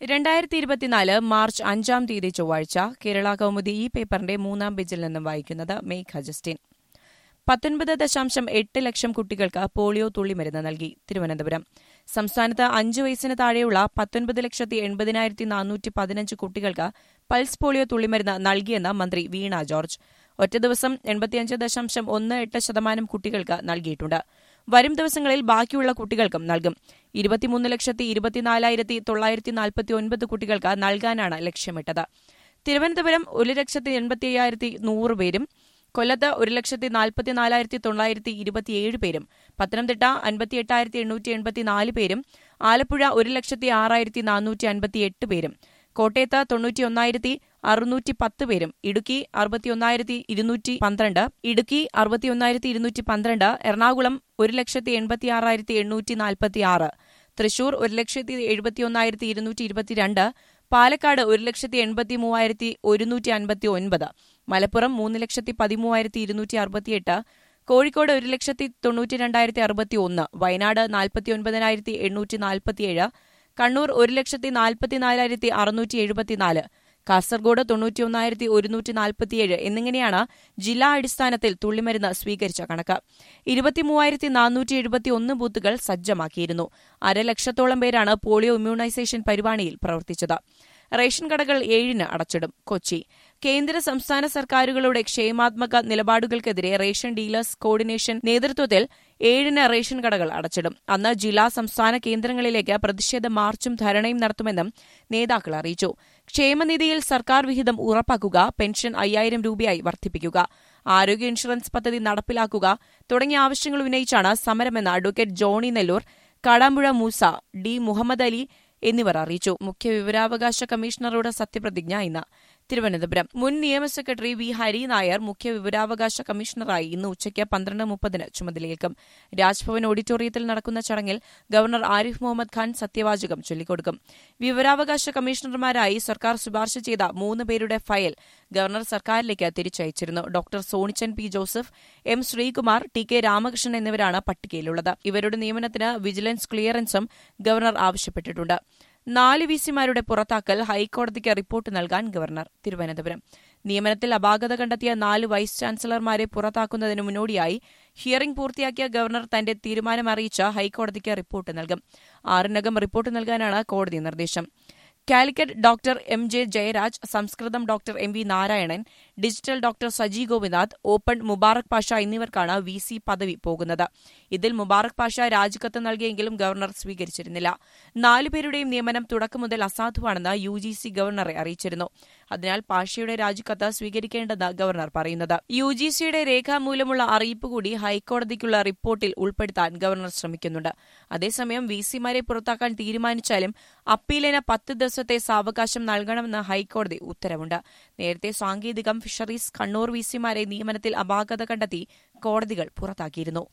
രണ്ടായിരത്തി ഇരുപത്തിനാല് മാർച്ച് അഞ്ചാം തീയതി ചൊവ്വാഴ്ച കേരള കൗമുദി ഈ പേപ്പറിന്റെ മൂന്നാം പേജിൽ നിന്നും വായിക്കുന്നത് മേഘ ജസ്റ്റിൻ പത്തൊൻപത് ദശാംശം എട്ട് ലക്ഷം കുട്ടികൾക്ക് പോളിയോ തുള്ളിമരുന്ന് നൽകി തിരുവനന്തപുരം സംസ്ഥാനത്ത് അഞ്ച് വയസ്സിന് താഴെയുള്ള പത്തൊൻപത് ലക്ഷത്തി എൺപതിനായിരത്തി നാനൂറ്റി പതിനഞ്ച് കുട്ടികൾക്ക് പൾസ് പോളിയോ തുള്ളിമരുന്ന് നൽകിയെന്ന് മന്ത്രി വീണ ജോർജ് ഒറ്റ ദിവസം എൺപത്തിയഞ്ച് ദശാംശം ഒന്ന് എട്ട് ശതമാനം കുട്ടികൾക്ക് നൽകിയിട്ടുണ്ട് വരും ദിവസങ്ങളിൽ ബാക്കിയുള്ള കുട്ടികൾക്കും നൽകും ഇരുപത്തിമൂന്ന് ലക്ഷത്തി ഇരുപത്തിനാലായിരത്തി തൊള്ളായിരത്തി നാൽപ്പത്തി ഒൻപത് കുട്ടികൾക്ക് നൽകാനാണ് ലക്ഷ്യമിട്ടത് തിരുവനന്തപുരം ഒരു ലക്ഷത്തി എൺപത്തി അയ്യായിരത്തി നൂറ് പേരും കൊല്ലത്ത് ഒരു ലക്ഷത്തി നാൽപ്പത്തിനാലായിരത്തി തൊള്ളായിരത്തി ഇരുപത്തിയേഴ് പേരും പത്തനംതിട്ട അൻപത്തി എട്ടായിരത്തി എണ്ണൂറ്റി എൺപത്തിനാല് പേരും ആലപ്പുഴ ഒരു ലക്ഷത്തി ആറായിരത്തി നാനൂറ്റി അൻപത്തിയെട്ട് പേരും കോട്ടയത്ത് തൊണ്ണൂറ്റി ഒന്നായിരത്തി അറുന്നൂറ്റി പത്ത് പേരും ഇടുക്കി അറുപത്തിയൊന്നായിരത്തി ഇരുന്നൂറ്റി പന്ത്രണ്ട് ഇടുക്കി അറുപത്തിയൊന്നായിരത്തി ഇരുന്നൂറ്റി പന്ത്രണ്ട് എറണാകുളം ഒരു ലക്ഷത്തി എൺപത്തിയാറായിരത്തി എണ്ണൂറ്റി നാൽപ്പത്തി ആറ് തൃശൂർ ഒരു ലക്ഷത്തി എഴുപത്തിയൊന്നായിരത്തി ഇരുന്നൂറ്റി ഇരുപത്തിരണ്ട് പാലക്കാട് ഒരു ലക്ഷത്തി എൺപത്തി മൂവായിരത്തി ഒരുന്നൂറ്റി അൻപത്തി ഒൻപത് മലപ്പുറം മൂന്ന് ലക്ഷത്തി പതിമൂവായിരത്തി ഇരുന്നൂറ്റി അറുപത്തിയെട്ട് കോഴിക്കോട് ഒരു ലക്ഷത്തി തൊണ്ണൂറ്റി രണ്ടായിരത്തി അറുപത്തി ഒന്ന് വയനാട് നാൽപ്പത്തി ഒൻപതിനായിരത്തി എണ്ണൂറ്റി നാൽപ്പത്തിയേഴ് കണ്ണൂർ ഒരു ലക്ഷത്തി നാൽപ്പത്തിനാലായിരത്തി അറുന്നൂറ്റി എഴുപത്തിനാല് കാസർഗോഡ് തൊണ്ണൂറ്റിയൊന്നായിരത്തി ഒരുന്നൂറ്റി നാൽപ്പത്തിയേഴ് എന്നിങ്ങനെയാണ് ജില്ലാ അടിസ്ഥാനത്തിൽ തുള്ളിമരുന്ന് സ്വീകരിച്ച കണക്ക് ഇരുപത്തിമൂവായിരത്തി നാനൂറ്റി എഴുപത്തി ഒന്ന് ബൂത്തുകൾ സജ്ജമാക്കിയിരുന്നു അരലക്ഷത്തോളം പേരാണ് പോളിയോ ഇമ്മ്യൂണൈസേഷൻ പരിപാടിയിൽ പ്രവർത്തിച്ചത് റേഷൻ കടകൾ ഏഴിന് അടച്ചിടും കൊച്ചി കേന്ദ്ര സംസ്ഥാന സർക്കാരുകളുടെ ക്ഷേമാത്മക നിലപാടുകൾക്കെതിരെ റേഷൻ ഡീലേഴ്സ് കോർഡിനേഷൻ നേതൃത്വത്തിൽ ഏഴിന് റേഷൻ കടകൾ അടച്ചിടും അന്ന് ജില്ലാ സംസ്ഥാന കേന്ദ്രങ്ങളിലേക്ക് പ്രതിഷേധ മാർച്ചും ധരണയും നടത്തുമെന്നും നേതാക്കൾ അറിയിച്ചു ക്ഷേമനിധിയിൽ സർക്കാർ വിഹിതം ഉറപ്പാക്കുക പെൻഷൻ അയ്യായിരം രൂപയായി വർദ്ധിപ്പിക്കുക ആരോഗ്യ ഇൻഷുറൻസ് പദ്ധതി നടപ്പിലാക്കുക തുടങ്ങിയ ആവശ്യങ്ങൾ ഉന്നയിച്ചാണ് സമരമെന്ന് അഡ്വക്കേറ്റ് ജോണി നെല്ലൂർ കാടാമ്പുഴ മൂസ ഡി മുഹമ്മദ് അലി എന്നിവർ അറിയിച്ചു മുഖ്യ വിവരാവകാശ കമ്മീഷണറുടെ സത്യപ്രതിജ്ഞ ഇന്ന് തിരുവനന്തപുരം മുൻ നിയമ സെക്രട്ടറി വി ഹരി നായർ മുഖ്യ വിവരാവകാശ കമ്മീഷണറായി ഇന്ന് ഉച്ചയ്ക്ക് പന്ത്രണ്ട് മുപ്പതിന് ചുമതലയേൽക്കും രാജ്ഭവൻ ഓഡിറ്റോറിയത്തിൽ നടക്കുന്ന ചടങ്ങിൽ ഗവർണർ ആരിഫ് മുഹമ്മദ് ഖാൻ സത്യവാചകം ചൊല്ലിക്കൊടുക്കും വിവരാവകാശ കമ്മീഷണർമാരായി സർക്കാർ ശുപാർശ ചെയ്ത മൂന്ന് പേരുടെ ഫയൽ ഗവർണർ സർക്കാരിലേക്ക് തിരിച്ചയച്ചിരുന്നു doctor Sonichan P Joseph M Sreekumar T K Ramakrishnan എന്നിവരാണ് പട്ടികയിലുള്ളത് ഇവരുടെ നിയമനത്തിന് വിജിലൻസ് ക്ലിയറൻസും ഗവർണർ ആവശ്യപ്പെട്ടിട്ടുണ്ട് നാല് വിസിമാരുടെ പുറത്താക്കൽ ഹൈക്കോടതിക്ക് റിപ്പോർട്ട് നൽകാൻ ഗവർണർ തിരുവനന്തപുരം നിയമനത്തിൽ അപാകത കണ്ടെത്തിയ നാല് വൈസ് ചാൻസലർമാരെ പുറത്താക്കുന്നതിന് മുന്നോടിയായി ഹിയറിംഗ് പൂർത്തിയാക്കിയ ഗവർണർ തന്റെ തീരുമാനം അറിയിച്ച ഹൈക്കോടതിക്ക് റിപ്പോർട്ട് നൽകും ആറിനകം റിപ്പോർട്ട് നൽകാനാണ് കോടതി നിർദ്ദേശം Calicut doctor M J Jayaraj സംസ്കൃതം doctor M V Narayanan digital doctor Saji Gopinath open Mubarak Pasha എന്നിവർക്കാണ് വി സി പദവി പോകുന്നത് ഇതിൽ മുബാറക് പാഷ രാജിക്കത്ത് നൽകിയെങ്കിലും ഗവർണർ സ്വീകരിച്ചിരുന്നില്ല നാലുപേരുടെയും നിയമനം തുടക്കം മുതൽ അസാധുവാണെന്ന് യു ജി സി ഗവർണറെ അറിയിച്ചിരുന്നു അതിനാൽ പാഷയുടെ രാജിക്കത്ത് സ്വീകരിക്കേണ്ടെന്ന് ഗവർണർ പറയുന്നത് യു ജി സിയുടെ രേഖാമൂലമുള്ള അറിയിപ്പ് കൂടി ഹൈക്കോടതിക്കുള്ള റിപ്പോർട്ടിൽ ഉൾപ്പെടുത്താൻ ഗവർണർ ശ്രമിക്കുന്നുണ്ട് അതേസമയം വി സിമാരെ പുറത്താക്കാൻ തീരുമാനിച്ചാലും അപ്പീലിന് പത്ത് ദിവസത്തെ സാവകാശം നൽകണമെന്ന് ഹൈക്കോടതി ഉത്തരവുണ്ട് നേരത്തെ സാങ്കേതികം ഫിഷറീസ് കണ്ണൂർ വി സിമാരെ നിയമനത്തിൽ അപാകത കണ്ടെത്തി കോടതികൾ പുറത്താക്കിയിരുന്നു